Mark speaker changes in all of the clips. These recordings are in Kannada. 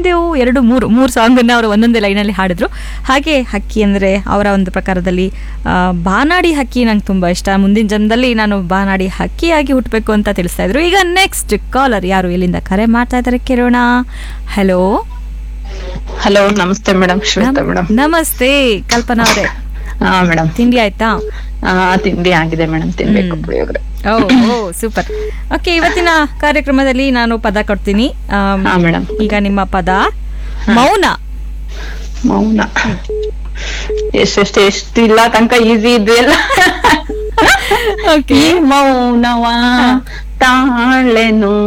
Speaker 1: ಒಂದು ಎರಡು ಮೂರು ಮೂರು ಸಾಂಗನ್ನು ಅವರು ಒಂದೊಂದೇ ಲೈನಲ್ಲಿ ಹಾಡಿದ್ರು ಹಾಗೆ ಹಕ್ಕಿ ಅಂದರೆ ಅವರ ಒಂದು ಪ್ರಕಾರದಲ್ಲಿ ಆ, ಬಾನಾಡಿ ಹಕ್ಕಿ ನಂಗೆ ತುಂಬ ಇಷ್ಟ ಮುಂದಿನ ಜನ್ಮದಲ್ಲಿ ನಾನು ಬಾನಾಡಿ ಹಕ್ಕಿಯಾಗಿ ಹುಟ್ಟಬೇಕು ಅಂತ ತಿಳಿಸ್ತಾ ಇದ್ರು ಈಗ ನೆಕ್ಸ್ಟ್ ಕಾಲರ್ ಯಾರು ಎಲ್ಲಿಂದ ಕರೆ ಮಾಡ್ತಾ ಇದ್ದಾರೆ ಕೇಳೋಣ ಹಲೋ
Speaker 2: ಹಲೋ ನಮಸ್ತೆ ಮೇಡಮ್ ಶ್ವೇತಾ ಮೇಡಮ್
Speaker 1: ನಮಸ್ತೆ ಕಲ್ಪನಾ ಅವರೇ
Speaker 2: ಹಾ ಮೇಡಮ್
Speaker 1: ತಿಂಡಿ ಆಯ್ತಾ
Speaker 2: ತಿಂಡಿ ಆಗಿದೆ ಮೇಡಮ್ ತಿನ್ಬೇಕು
Speaker 1: ಹ್ಮ್.
Speaker 2: ಪುಳಿಯೋಗರೆ
Speaker 1: ಓ ಓ ಸೂಪರ್ ಓಕೆ ಇವತ್ತಿನ ಕಾರ್ಯಕ್ರಮದಲ್ಲಿ ನಾನು ಪದ ಕೊಡ್ತೀನಿ ಆಮ್,
Speaker 2: ಹಾ ಮೇಡಮ್
Speaker 1: ಈಗ ನಿಮ್ಮ ಪದ ಮೌನ
Speaker 2: ಮೌನ ಎಷ್ಟೆಷ್ಟು ಎಷ್ಟು ಇಲ್ಲ ತನಕ ಈಸಿ ಇದ್ವಿ ಎಲ್ಲ
Speaker 1: ಓಕೆ
Speaker 2: ಈ ಮೌನವ ತಾಳೆನು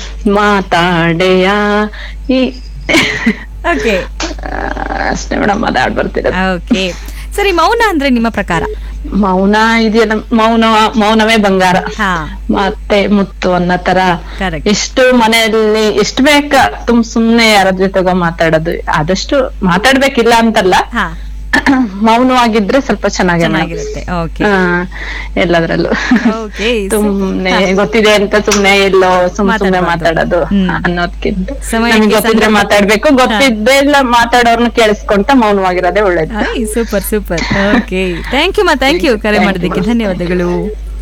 Speaker 2: ಮಾತಾಡೆಯ ಈ
Speaker 1: ಓಕೆ
Speaker 2: ಆ, ಅಷ್ಟೇ ಮೇಡಮ್ ಅದಾಡ್ ಬರ್ತಿರೋದು
Speaker 1: ಓಕೆ ಸರಿ ಮೌನ ಅಂದ್ರೆ ನಿಮ್ಮ ಪ್ರಕಾರ
Speaker 2: ಮೌನ ಇದೆಯಲ್ಲ ಮೌನ ಮೌನವೇ ಬಂಗಾರ
Speaker 1: ಹಾ
Speaker 2: ಮತ್ತೆ ಮುತ್ತು ಅನ್ನೋ ತರ
Speaker 1: ಕರೆಕ್ಟ್
Speaker 2: ಎಷ್ಟು ಮನೆಯಲ್ಲಿ ಎಷ್ಟು ಬೇಕ ತುಮ್ ಸುಮ್ನೆ ಯಾರ ಜೊತೆಗೋ ಮಾತಾಡೋದು ಆದಷ್ಟು ಮಾತಾಡ್ಬೇಕಿಲ್ಲ ಅಂತಲ್ಲ
Speaker 1: ಹಾ
Speaker 2: ಮೌನವಾಗಿದ್ರೆ ಸ್ವಲ್ಪ ಚೆನ್ನಾಗಿ
Speaker 1: ಚೆನ್ನಾಗಿರುತ್ತೆ ಓಕೆ
Speaker 2: ಎಲ್ಲದ್ರಲ್ಲೂ
Speaker 1: ಓಕೆ
Speaker 2: ಸುಮ್ನೆ ಗೊತ್ತಿದೆ ಅಂತ ಸುಮ್ನೆ ಎಲ್ಲೋ ಸುಮ್ ಸುಮ್ನೆ
Speaker 1: ಮಾತಾಡ್ಬಾರ್ದು.
Speaker 2: ಮಾತಾಡೋದು
Speaker 1: ಹ್ಮ್.
Speaker 2: ಅನ್ನೋದ್ಕಿಂತ
Speaker 1: ಸಮಯಕ್ಕೆ
Speaker 2: ನಮ್ಗೆ ಗೊತ್ತಿದ್ರೆ
Speaker 1: ಸಂದರ್ಭ-
Speaker 2: ಮಾತಾಡ್ಬೇಕು ಗೊತ್ತಿದ್ದೆ ಇಲ್ಲ ಮಾತಾಡೋರ್ನ ಕೇಳಿಸ್ಕೊಂತ ಮೌನವಾಗಿರೋದೇ ಒಳ್ಳೇದು
Speaker 1: super super okay thank you ಮಾ ಥ್ಯಾಂಕ್ ಯು ಕರೆ
Speaker 2: Thank you,
Speaker 1: ಮಾಡೋದಕ್ಕೆ
Speaker 2: ma'am.
Speaker 1: ಧನ್ಯವಾದಗಳು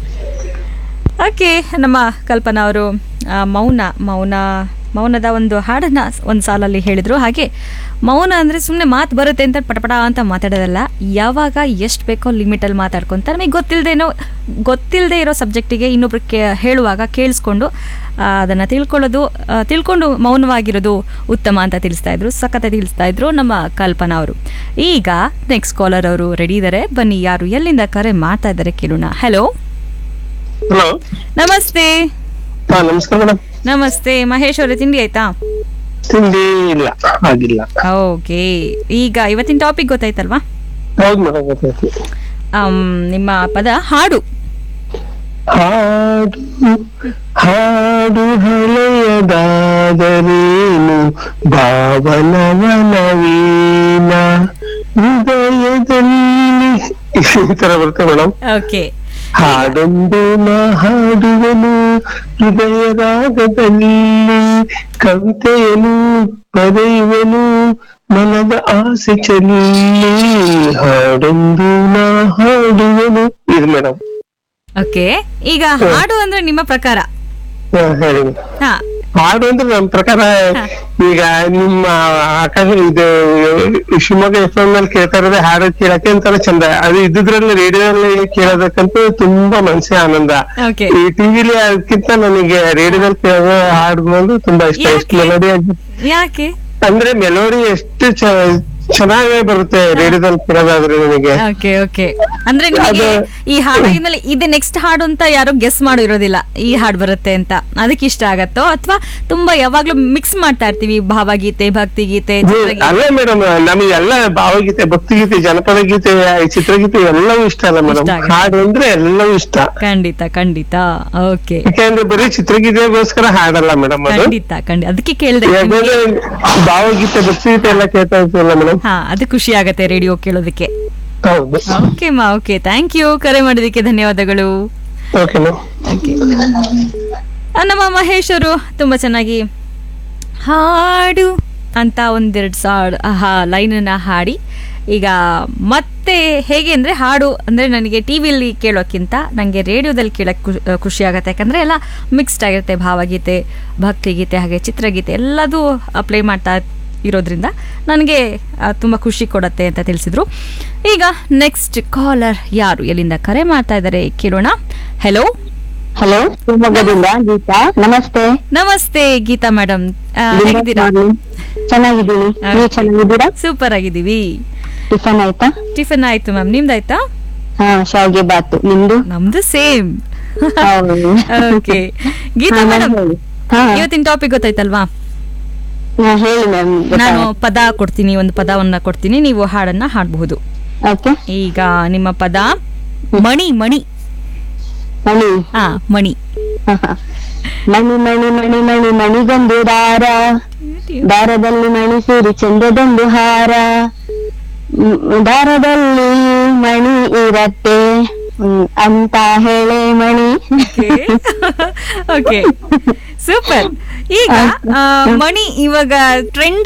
Speaker 1: ಓಕೆ ನಮ್ಮ ಕಲ್ಪನಾ ಅವರು ಆ, ಮೌನ ಮೌನ ಮೌನದ ಒಂದು ಹಾಡನ್ನ ಒಂದು ಸಾಲಲ್ಲಿ ಹೇಳಿದ್ರು ಹಾಗೆ ಮೌನ ಅಂದರೆ ಸುಮ್ಮನೆ ಮಾತು ಬರುತ್ತೆ ಅಂತ ಪಟಪಟ ಅಂತ ಮಾತಾಡೋದಲ್ಲ ಯಾವಾಗ ಎಷ್ಟು ಬೇಕೋ ಲಿಮಿಟಲ್ಲಿ ಮಾತಾಡ್ಕೊಂತ ನಮಗೆ ಗೊತ್ತಿಲ್ಲದೇನೋ ಗೊತ್ತಿಲ್ಲದೆ ಇರೋ ಸಬ್ಜೆಕ್ಟಿಗೆ ಇನ್ನೊಬ್ರು ಕೇ ಹೇಳುವಾಗ ಕೇಳಿಸ್ಕೊಂಡು ಅದನ್ನು ತಿಳ್ಕೊಳ್ಳೋದು ಆ, ತಿಳ್ಕೊಂಡು ಮೌನವಾಗಿರೋದು ಉತ್ತಮ ಅಂತ ತಿಳಿಸ್ತಾ ಇದ್ರು ಸಖತ್ ತಿಳಿಸ್ತಾ ಇದ್ರು ನಮ್ಮ ಕಲ್ಪನಾ ಅವರು ಈಗ ನೆಕ್ಸ್ಟ್ ಕಾಲರ್ ಅವರು ರೆಡಿ ಇದ್ದಾರೆ ಬನ್ನಿ ಯಾರು ಎಲ್ಲಿಂದ ಕರೆ ಮಾಡ್ತಾ ಇದ್ದಾರೆ ಕೇಳೋಣ ಹಲೋ
Speaker 3: ಹಲೋ
Speaker 1: ನಮಸ್ತೆ
Speaker 3: ಹಾ ನಮಸ್ಕಾರ ಮೇಡಮ್
Speaker 1: ನಮಸ್ತೆ ಮಹೇಶ್ ಅವರೇ ತಿಂಡಿ ಆಯ್ತಾ
Speaker 3: ತಿಂಡಿ ಇಲ್ಲ ಆಗಿಲ್ಲ
Speaker 1: ಓಕೆ ಈಗ ಇವತ್ತಿನ ಟಾಪಿಕ್ ಗೊತ್ತಾಯ್ತಲ್ವಾ
Speaker 3: ಹೌದು ಮೇಡಮ್ ಗೊತ್ತಾಯ್ತು
Speaker 1: ಆಮ್, ನಿಮ್ಮ ಪದ ಹಾಡು
Speaker 3: ಹಾಡು ಹಾಡು ಹಳೆಯದಾದರೇನು ಭಾವನವನವೀನ ಹೃದಯದಲ್ಲಿ ಈ ತರ ಬರುತ್ತೆ ಮೇಡಮ್
Speaker 1: ಓಕೆ
Speaker 3: ಹಾಡೊಂದು ನಾ ಹಾಡುವೆನು ಹೃದಯ ರಾಗದಲ್ಲಿ ಕವಿತೆಯನ್ನು ಬರೆಯುವೆನು ಮನದ ಆಸೆ ಚೆಲ್ಲಿ ಹಾಡೊಂದು ನಾ ಹಾಡುವೆನು ಇದು ಮೇಡಮ್
Speaker 1: ಓಕೆ ಈಗ ಹಾಡು ಅಂದ್ರೆ ನಿಮ್ಮ ಪ್ರಕಾರ
Speaker 3: ಹೇಳಿ madam.
Speaker 1: ಹಾ
Speaker 3: ಹಾಡು ಅಂದ್ರೆ ನಮ್ ಪ್ರಕಾರ ಈಗ ನಿಮ್ಮ ಆಕಾಶ ಇದು ಶಿವಮೊಗ್ಗ ಎಫ್ ಎಂ ಅಲ್ಲಿ ಕೇಳ್ತಾ ಇರೋದೇ ಹಾಡು ಕೇಳಕ್ಕೆ ಒಂಥರ ಚಂದ ಅದು ಇದ್ದಿದ್ರಲ್ಲಿ ರೇಡಿಯೋದಲ್ಲಿ ಕೇಳೋದಕ್ಕಂತೂ ತುಂಬಾ ಮನಸ್ಸೇ ಆನಂದ
Speaker 1: ಓಕೆ
Speaker 3: ಈ ಟಿವಿಲಿ ಅದಕ್ಕಿಂತ ನನಗೆ ರೇಡಿಯೋದಲ್ಲಿ ಕೇಳೋ ಹಾಡುಗಳು ತುಂಬಾ ಇಷ್ಟ ಎಷ್ಟು
Speaker 1: ಯಾಕೆ?
Speaker 3: ಮೆಲೋಡಿ
Speaker 1: ಯಾಕೆ
Speaker 3: ಅಂದ್ರೆ ಮೆಲೋಡಿ ಎಷ್ಟು ಚ- ಚೆನ್ನಾಗೇ ಬರುತ್ತೆ ರೇಡಿಯೋದಲ್ಲಿ ಕೇಳೋದಾದ್ರೆ ನನಗೆ
Speaker 1: ಓಕೆ ಓಕೆ ಅಂದ್ರೆ ನಿಮಗೆ
Speaker 3: ಅದು-
Speaker 1: ಈ ಹಾಡಿನಲ್ಲಿ ಇದು ನೆಕ್ಸ್ಟ್ ಹಾಡು ಅಂತ ಯಾರು ಗೆಸ್ ಮಾಡಿರೋದಿಲ್ಲ ಈ ಹಾಡು ಬರುತ್ತೆ ಅಂತ ಅದಕ್ಕೆ ಇಷ್ಟ ಆಗತ್ತೋ ಅಥವಾ ತುಂಬಾ ಯಾವಾಗ್ಲೂ ಮಿಕ್ಸ್ ಮಾಡ್ತಾ ಇರ್ತೀವಿ ಭಾವಗೀತೆ ಭಕ್ತಿಗೀತೆ ಚಿತ್ರಗೀತೆ
Speaker 3: ಅಲ್ಲೇ ಮೇಡಮ್ ನಮಗೆ ಎಲ್ಲ ಭಾವಗೀತೆ ಭಕ್ತಿಗೀತೆ ಜನಪದ ಗೀತೆ ಚಿತ್ರಗೀತೆ ಎಲ್ಲವೂ ಇಷ್ಟ ಅಲ್ಲ ಮೇಡಮ್
Speaker 1: ಇಷ್ಟ ಆಗುತ್ತೆ.
Speaker 3: ಹಾಡು ಅಂದ್ರೆ ಎಲ್ಲವೂ ಇಷ್ಟ
Speaker 1: ಖಂಡಿತ ಖಂಡಿತ ಓಕೆ
Speaker 3: ಯಾಕೆಂದ್ರೆ ಬರೀ ಚಿತ್ರಗೀತೆಗೋಸ್ಕರ ಹಾಡಲ್ಲ ಮೇಡಮ್ ಅದು
Speaker 1: ಖಂಡಿತ ಖಂಡಿತ ಅದಕ್ಕೆ ಕೇಳಿದೆ
Speaker 3: ಯಾಕಂದ್ರೆ ಭಾವಗೀತೆ ಭಕ್ತಿಗೀತೆ ಎಲ್ಲ ಕೇಳ್ತಾ ಇರ್ತೀವಲ್ಲ ಮೇಡಮ್
Speaker 1: ಹಾ ಅದು ಖುಷಿ ಆಗತ್ತೆ ರೇಡಿಯೋ ಕೇಳೋದಕ್ಕೆ
Speaker 3: ಹೌದು
Speaker 1: ಓಕೆ ಮಾ ಓಕೆ ಥ್ಯಾಂಕ್ ಯು ಕರೆ ಮಾಡೋದಕ್ಕೆ ಧನ್ಯವಾದಗಳು
Speaker 3: ಓಕೆ ಮ್ಯಾಮ್
Speaker 1: ಓಕೆ ನಮ್ಮ ಮಹೇಶ್ ಅವರು ತುಂಬ ಚೆನ್ನಾಗಿ ಹಾಡು ಅಂತ ಒಂದೆರಡು ಸಾಡ್ ಹಾ ಲೈನನ್ನು ಹಾಡಿ ಈಗ ಮತ್ತೆ ಹೇಗೆ ಅಂದರೆ ಹಾಡು ಅಂದರೆ ನನಗೆ ಟಿ ವಿಲಿ ಕೇಳೋಕ್ಕಿಂತ ನನಗೆ ರೇಡಿಯೋದಲ್ಲಿ ಕೇಳೋಕ್ಕೆ ಖುಷಿ ಖುಷಿ ಆಗುತ್ತೆ ಯಾಕಂದರೆ ಎಲ್ಲ ಮಿಕ್ಸ್ಡ್ ಆಗಿರುತ್ತೆ ಭಾವಗೀತೆ ಭಕ್ತಿಗೀತೆ ಹಾಗೆ ಚಿತ್ರಗೀತೆ ಎಲ್ಲದೂ ಪ್ಲೇ ಮಾಡ್ತಾ ಇರೋದ್ರಿಂದ ನನಗೆ ತುಂಬ ಖುಷಿ ಕೊಡುತ್ತೆ ಅಂತ ತಿಳಿಸಿದ್ರು ಈಗ ನೆಕ್ಸ್ಟ್ ಕಾಲರ್ ಯಾರು ಎಲ್ಲಿಂದ ಕರೆ ಮಾಡ್ತಾ ಇದ್ದಾರೆ ಕೇಳೋಣ ಹೆಲೋ
Speaker 4: ಹಲೋ ಶಿವಮೊಗ್ಗದಿಂದ ಗೀತಾ ನಮಸ್ತೆ
Speaker 1: ನಮಸ್ತೆ ಗೀತಾ ಮೇಡಮ್ ಹೇಗಿದ್ದೀರಾ
Speaker 4: ಚೆನ್ನಾಗಿದ್ದೀನಿ ನೀವು ಚೆನ್ನಾಗಿದ್ದೀರಾ
Speaker 1: ಸೂಪರ್ ಆಗಿದ್ದೀವಿ
Speaker 4: ಟಿಫನ್ ಆಯ್ತಾ
Speaker 1: ಟಿಫನ್ ಆಯ್ತು ಮ್ಯಾಮ್ ನಿಮ್ದಾಯ್ತಾ
Speaker 4: ಹಾ ಶಾವ್ಗೆ ಬಾತು ನಿಮ್ದು
Speaker 1: ನಮ್ದು ಸೇಮ್
Speaker 4: ಹೌದು.
Speaker 1: ಓಕೆ ಗೀತಾ
Speaker 4: ಹಾ,
Speaker 1: ಮೇಡಮ್
Speaker 4: ಹೇಳಿ. ಹಾ
Speaker 1: ಇವತ್ತಿನ ಟಾಪಿಕ್ ಗೊತ್ತಾಯ್ತಲ್ವಾ
Speaker 4: ಹಾ, ಹೇಳಿ ಮ್ಯಾಮ್
Speaker 1: ನಾನು ಪದ ಕೊಡ್ತೀನಿ ಒಂದು ಪದವನ್ನ ಕೊಡ್ತೀನಿ ನೀವು ಹಾಡನ್ನ ಹಾಡಬಹುದು
Speaker 4: ಓಕೆ
Speaker 1: ಈಗ ನಿಮ್ಮ ಪದ ಮಣಿ ಮಣಿ
Speaker 4: ಮಣಿ
Speaker 1: ಹಾ ಮಣಿ
Speaker 4: ಹಾ, ಹಾ. ಮಣಿ ಮಣಿ ಮಣಿ ಮಣಿ ಮಣಿಗೊಂದು ದಾರ ದಾರದಲ್ಲಿ ಮಣಿ ಸೇರಿ ಚಂದದೊಂದು ಹಾರ ಮ್, ದಾರದಲ್ಲಿ ಮಣಿ ಇರತ್ತೆ ಹ್ಮ್, ಅಂತ ಹೇಳೆ ಮಣಿ
Speaker 1: ಓಕೆ ಸೂಪರ್ ಈಗ ಆ, ಮಣಿ ಇವಾಗ ಟ್ರೆಂಡ್